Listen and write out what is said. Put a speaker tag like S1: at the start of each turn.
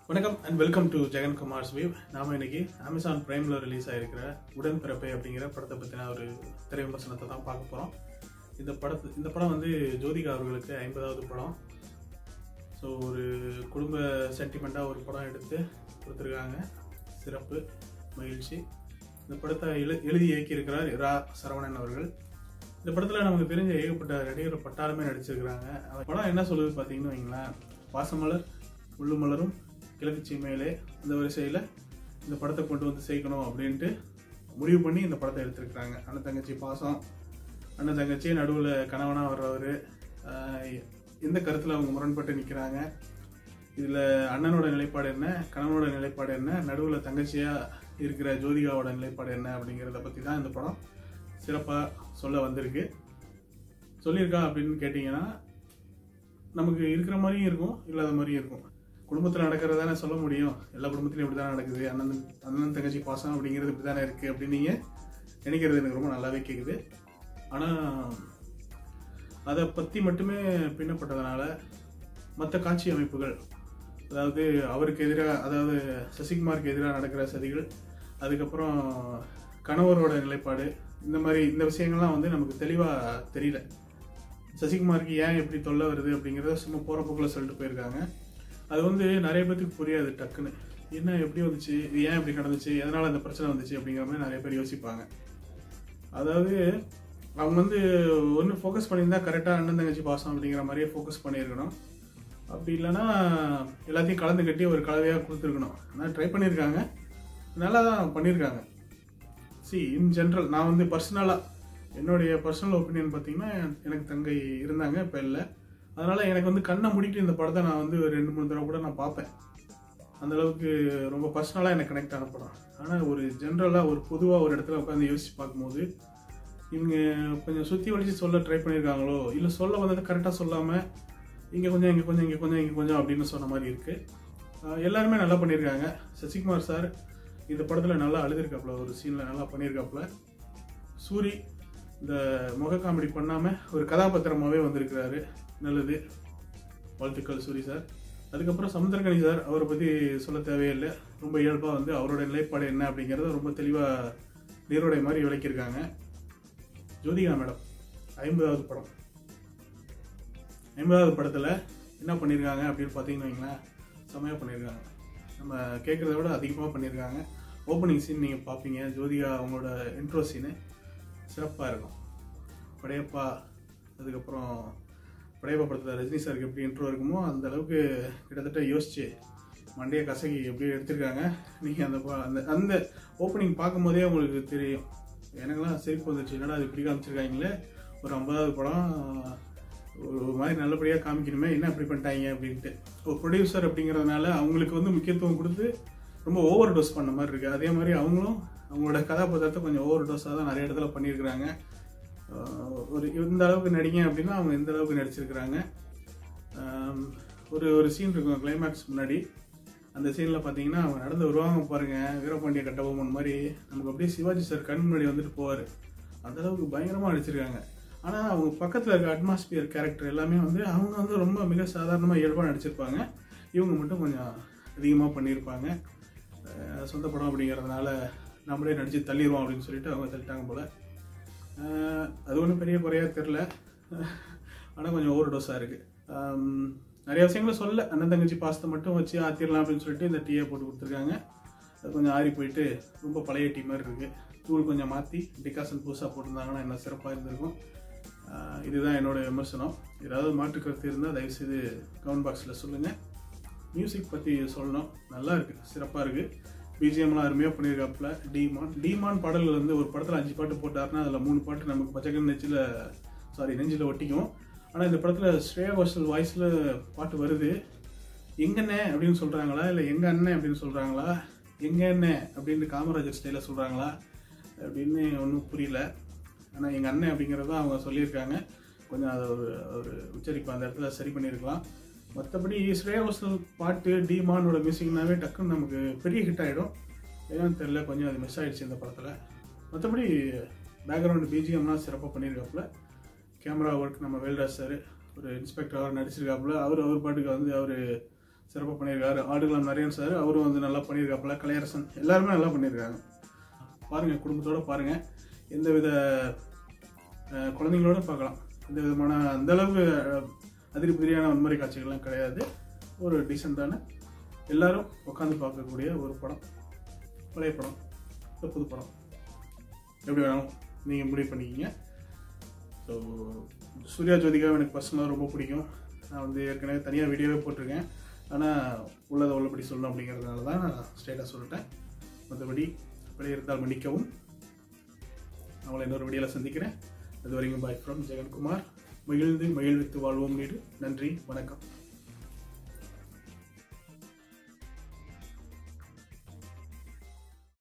S1: வணக்கம் and welcome to Jegan Kumar's view நாம இன்னைக்கு அமேசான் பிரைம்ல ரிலீஸ் ஆயிருக்கிற உடன்பிறப்பை அப்படிங்கிற படத்தை பத்தின ஒரு திரை விமர்சனத்தை தான் பார்க்க போறோம் இந்த படத்து இந்த படம் வந்து ஜோதிகா அவர்களுக்கு ஐம்பதாவது படம் ஸோ ஒரு குடும்ப சென்டிமெண்ட்டாக ஒரு படம் எடுத்து கொடுத்துருக்காங்க சிறப்பு மகிழ்ச்சி இந்த படத்தை எழு எழுதி இயக்கியிருக்கிறார் ரா சரவணன் அவர்கள் இந்த படத்தில் நமக்கு தெரிஞ்ச ஏகப்பட்ட நடிகர் பட்டாளமே நடிச்சிருக்கிறாங்க அந்த படம் என்ன சொல்லுது பார்த்தீங்கன்னு வைங்களேன் பாசமலர் முள்ளு மலரும் கிழக்கு சீமையிலே இந்த வரிசையில் இந்த படத்தை கொண்டு வந்து சேர்க்கணும் அப்படின்ட்டு முடிவு பண்ணி இந்த படத்தை எடுத்திருக்கிறாங்க அண்ணன் தங்கச்சி பாசம் அண்ணன் தங்கச்சி நடுவில் கணவனாக வர்றவர் எந்த கருத்தில் அவங்க முரண்பட்டு நிற்கிறாங்க இதில் அண்ணனோட நிலைப்பாடு என்ன கணவனோட நிலைப்பாடு என்ன நடுவில் தங்கச்சியாக இருக்கிற ஜோதிகாவோட நிலைப்பாடு என்ன அப்படிங்கிறத பற்றி தான் இந்த படம் சிறப்பாக சொல்ல வந்திருக்கு சொல்லியிருக்கா அப்படின்னு கேட்டிங்கன்னா நமக்கு இருக்கிற மாதிரியும் இருக்கும் இல்லாத மாதிரியும் இருக்கும் குடும்பத்தில் நடக்கிறதானே சொல்ல முடியும் எல்லா குடும்பத்திலையும் இப்படி தானே நடக்குது அண்ணன் அண்ணன் தங்கச்சி பாசம் அப்படிங்கிறது இப்படி தானே இருக்குது அப்படின்னு நீங்கள் நினைக்கிறது எனக்கு ரொம்ப நல்லாவே கேட்குது ஆனால் அதை பற்றி மட்டுமே பின்னப்பட்டதுனால மற்ற காட்சி அமைப்புகள் அதாவது அவருக்கு எதிராக அதாவது சசிகுமாருக்கு எதிராக நடக்கிற சதிகள் அதுக்கப்புறம் கணவரோட நிலைப்பாடு இந்த மாதிரி இந்த விஷயங்கள்லாம் வந்து நமக்கு தெளிவாக தெரியல சசிகுமாருக்கு ஏன் எப்படி தொல்லை வருது அப்படிங்கிறத சும்மா போகிற போக்கில் சொல்லிட்டு போயிருக்காங்க அது வந்து நிறைய பேத்துக்கு புரியாது டக்குன்னு என்ன எப்படி வந்துச்சு இது ஏன் இப்படி நடந்துச்சு எதனால் அந்த பிரச்சனை வந்துச்சு அப்படிங்கிற மாதிரி நிறைய பேர் யோசிப்பாங்க அதாவது அவங்க வந்து ஒன்று ஃபோக்கஸ் பண்ணியிருந்தா கரெக்டாக அண்ணன் தங்கச்சி பாசம் அப்படிங்கிற மாதிரியே ஃபோக்கஸ் பண்ணியிருக்கணும் அப்படி இல்லைன்னா எல்லாத்தையும் கலந்து கட்டி ஒரு கலவையாக கொடுத்துருக்கணும் ஆனால் ட்ரை பண்ணியிருக்காங்க நல்லா தான் பண்ணியிருக்காங்க சி இன் ஜென்ரல் நான் வந்து பர்சனலாக என்னுடைய பர்சனல் ஒப்பீனியன் பார்த்தீங்கன்னா எனக்கு தங்கை இருந்தாங்க இப்போ இல்லை அதனால் எனக்கு வந்து கண்ணை முடிக்கிட்டு இந்த படத்தை நான் வந்து ஒரு ரெண்டு மூணு தடவை கூட நான் பார்ப்பேன் அந்த அளவுக்கு ரொம்ப பர்சனலாக எனக்கு கனெக்ட் ஆன படம் ஆனால் ஒரு ஜென்ரலாக ஒரு பொதுவாக ஒரு இடத்துல உட்காந்து யோசிச்சு பார்க்கும்போது இவங்க கொஞ்சம் சுற்றி வலிச்சு சொல்ல ட்ரை பண்ணியிருக்காங்களோ இல்லை சொல்ல வந்ததை கரெக்டாக சொல்லாமல் இங்கே கொஞ்சம் இங்கே கொஞ்சம் இங்கே கொஞ்சம் இங்கே கொஞ்சம் அப்படின்னு சொன்ன மாதிரி இருக்குது எல்லாருமே நல்லா பண்ணியிருக்காங்க சசிகுமார் சார் இந்த படத்தில் நல்லா அழுதுருக்காப்புல ஒரு சீனில் நல்லா பண்ணியிருக்காப்புல சூரி இந்த முக காமெடி பண்ணாமல் ஒரு கதாபாத்திரமாகவே வந்திருக்கிறாரு நல்லது வாழ்த்துக்கள் சூரி சார் அதுக்கப்புறம் சமுத்திரகனி சார் அவரை பற்றி சொல்ல தேவையில்லை ரொம்ப இயல்பாக வந்து அவரோட நிலைப்பாடு என்ன அப்படிங்கிறத ரொம்ப தெளிவாக நீரோடை மாதிரி விளக்கியிருக்காங்க ஜோதிகா மேடம் ஐம்பதாவது படம் ஐம்பதாவது படத்தில் என்ன பண்ணியிருக்காங்க அப்படின்னு பார்த்தீங்கன்னு வைங்களேன் செம்மையாக பண்ணியிருக்காங்க நம்ம கேட்குறத விட அதிகமாக பண்ணியிருக்காங்க ஓப்பனிங் சீன் நீங்கள் பார்ப்பீங்க ஜோதிகா அவங்களோட இன்ட்ரோ சீனு சிறப்பாக இருக்கும் படையப்பா அதுக்கப்புறம் படையப்பா படத்தில் ரஜினி சாருக்கு எப்படி இன்ட்ரோ இருக்குமோ அந்த அளவுக்கு கிட்டத்தட்ட யோசிச்சு மண்டைய கசகி எப்படி எடுத்திருக்காங்க நீங்கள் அந்த பா- அந்த அந்த ஓப்பனிங் பார்க்கும்போதே உங்களுக்கு தெரியும் எனக்கெல்லாம் சிரிப்பு வந்துச்சு என்னடா அது இப்படி காமிச்சிருக்காங்களே ஒரு ஐம்பதாவது படம் ஒரு ஒரு மாதிரி நல்லபடியாக காமிக்கணுமே என்ன இப்படி பண்ணிட்டாங்க அப்படின்ட்டு ஒரு ப்ரொடியூசர் அப்படிங்கிறதுனால அவங்களுக்கு வந்து முக்கியத்துவம் கொடுத்து ரொம்ப ஓவர் டோஸ் பண்ண மாதிரி இருக்குது அதே மாதிரி அவங்களும் அவங்களோட கதாபாத்திரத்தை கொஞ்சம் ஓவர் டோஸாக தான் நிறைய இடத்துல பண்ணியிருக்கிறாங்க ஆஹ் ஒரு இந்த அளவுக்கு நடிங்க அப்படின்னா அவங்க இந்த அளவுக்கு நடிச்சிருக்கிறாங்க ஆம், ஒரு ஒரு சீன் இருக்கும் கிளைமேக்ஸ் முன்னாடி அந்த சீனில் பார்த்தீங்கன்னா அவங்க நடந்து வருவாங்க பாருங்க வீரபாண்டிய கட்டபொம்மன் மாதிரி நமக்கு அப்படியே சிவாஜி சார் கண் முன்னாடி வந்துட்டு போவார் அந்த அளவுக்கு பயங்கரமாக நடிச்சிருக்காங்க ஆனால் அவங்க பக்கத்தில் இருக்க அட்மாஸ்பியர் கேரக்டர் எல்லாமே வந்து அவங்க வந்து ரொம்ப மிக சாதாரணமாக இயல்பாக நடிச்சிருப்பாங்க இவங்க மட்டும் கொஞ்சம் அதிகமாக பண்ணியிருப்பாங்க அஹ் சொந்த படம் அப்படிங்கிறதுனால நம்மளே நடித்து தள்ளிடுவோம் அப்படின்னு சொல்லிட்டு அவங்க தள்ளிட்டாங்க போல் அஹ் அது ஒன்றும் பெரிய குறையாக தெரில ஆனால் கொஞ்சம் ஓவர் டோஸாக இருக்குது நிறைய விஷயங்களை சொல்ல அண்ணன் தங்கச்சி பாசத்தை மட்டும் வச்சு ஆத்திரலாம் அப்படின்னு சொல்லிட்டு இந்த டீயை போட்டு கொடுத்துருக்காங்க அது கொஞ்சம் ஆறி போயிட்டு ரொம்ப பழைய டீ மாதிரி இருக்குது தூள் கொஞ்சம் மாற்றி டிகாசன் புதுசாக போட்டிருந்தாங்கன்னா இன்னும் சிறப்பாக இருந்திருக்கும் அஹ் இதுதான் என்னோட விமர்சனம் ஏதாவது மாற்று கருத்து இருந்தால் தயவுசெய்து கமெண்ட் பாக்ஸில் சொல்லுங்கள் மியூசிக் பற்றி சொல்லணும் நல்லா இருக்குது சிறப்பாக இருக்குது பிஜிஎம்லாம் அருமையாக பண்ணியிருக்காப்புல டிமான் டிமான் பாடல்கள் வந்து ஒரு படத்தில் அஞ்சு பாட்டு போட்டாருன்னா அதில் மூணு பாட்டு நமக்கு பச்சைக்கன் நெஞ்சில் சாரி நெஞ்சில் ஒட்டிக்கும் ஆனால் இந்த படத்தில் ஸ்ரேயா கோஷல் வாய்ஸில் பாட்டு வருது எங்கண்ணே அப்படின்னு சொல்கிறாங்களா இல்லை எங்க அண்ணன் அப்படின்னு சொல்கிறாங்களா எங்க அண்ணன் அப்படின்னு காமராஜர் ஸ்டைலில் சொல்கிறாங்களா அப்படின்னு ஒன்றும் புரியல ஆனால் எங்கள் அண்ணன் அப்படிங்கிறத அவங்க சொல்லியிருக்காங்க கொஞ்சம் அதை ஒரு ஒரு உச்சரிப்பு அந்த இடத்துல சரி பண்ணியிருக்கலாம் மற்றபடி ஸ்ரேயா கோஷல் பாட்டு டிமானோட மியூசிக்னாவே டக்குன்னு நமக்கு பெரிய ஹிட் ஆகிடும் ஏன்னு தெரில கொஞ்சம் அது மிஸ் ஆயிடுச்சு இந்த படத்தில் மற்றபடி பேக்ரவுண்ட் பிஜிஎம்லாம் சிறப்பாக பண்ணியிருக்காப்புல கேமரா ஒர்க் நம்ம வேல்ராஜ் சார் ஒரு இன்ஸ்பெக்டராக நடிச்சிருக்காப்புல அவர் அவர் பாட்டுக்கு வந்து அவர் சிறப்பாக பண்ணியிருக்காரு ஆடுகளம் நரேன் சார் அவரும் வந்து நல்லா பண்ணியிருக்காப்புல கலையரசன் எல்லாருமே நல்லா பண்ணியிருக்காங்க பாருங்க குடும்பத்தோட பாருங்க எந்த வித அஹ், குழந்தைங்களோட பார்க்கலாம் எந்த விதமான அந்த அளவுக்கு அஹ், அதிரி புதிரியான வன்முறை காட்சிகள்லாம் கிடையாது ஒரு டீசெண்டான எல்லாரும் உட்காந்து பார்க்கக்கூடிய ஒரு படம் பழைய படம் இல்லை புது படம் எப்படி வேணாலும் நீங்கள் முடிவு பண்ணிக்கிங்க ஸோ சூர்யா ஜோதிகா எனக்கு பர்சனலாக ரொம்ப பிடிக்கும் நான் வந்து ஏற்கனவே தனியாக வீடியோவே போட்டிருக்கேன் ஆனால் உள்ளதை உள்ளபடி சொல்லணும் அப்படிங்கிறதுனால தான் நான் ஸ்ட்ரெயிட்டாக சொல்லிட்டேன் மற்றபடி அப்படி இருந்தால் மன்னிக்கவும் அவங்கள இன்னொரு வீடியோவில் சந்திக்கிறேன் அது வரைக்கும் பாய் ஃப்ரம் ஜெகன்குமார் மகிழ்ந்து மகிழ்வித்து வாழ்வோம் நீடு நன்றி வணக்கம்